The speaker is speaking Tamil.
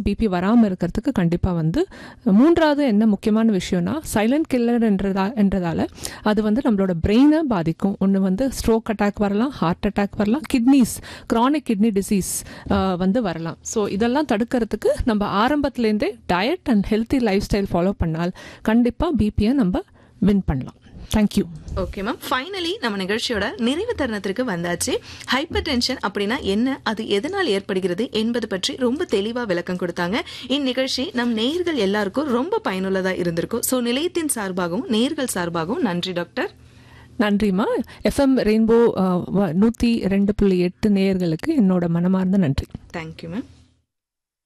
பிபி வராமல் இருக்கிறதுக்கு கண்டிப்பாக வந்து மூன்றாவது என்ன முக்கியமான விஷயம்னா சைலண்ட் கில்லர் என்றதா என்றதால அது வந்து நம்மளோட பிரெயினை பாதிக்கும் ஒன்று வந்து ஸ்ட்ரோக் அட்டாக் வரலாம் ஹார்ட் அட்டாக் வரலாம் கிட்னிஸ் க்ரானிக் கிட்னி டிசீஸ் வந்து வரலாம் ஸோ இதெல்லாம் தடுக்கிறதுக்கு நம்ம ஆரம்பத்துலேருந்தே diet and healthy lifestyle follow பண்ணால் கண்டிப்பாக பிபியை நம்ம வின் பண்ணலாம் தேங்க்யூ ஓகே மேம் ஃபைனலி நம்ம நிகழ்ச்சியோட நிறைவு தருணத்திற்கு வந்தாச்சு ஹைப்பர் டென்ஷன் அப்படின்னா என்ன அது எதனால் ஏற்படுகிறது என்பது பற்றி ரொம்ப தெளிவா விளக்கம் கொடுத்தாங்க இந்நிகழ்ச்சி நம் நேயர்கள் எல்லாருக்கும் ரொம்ப பயனுள்ளதா இருந்திருக்கும் ஸோ நிலையத்தின் சார்பாகவும் நேயர்கள் சார்பாகவும் நன்றி டாக்டர் நன்றிம்மா எஃப்எம் ரெயின்போ நூற்றி ரெண்டு புள்ளி எட்டு நேயர்களுக்கு என்னோட மனமார்ந்த நன்றி தேங்க்யூ மேம்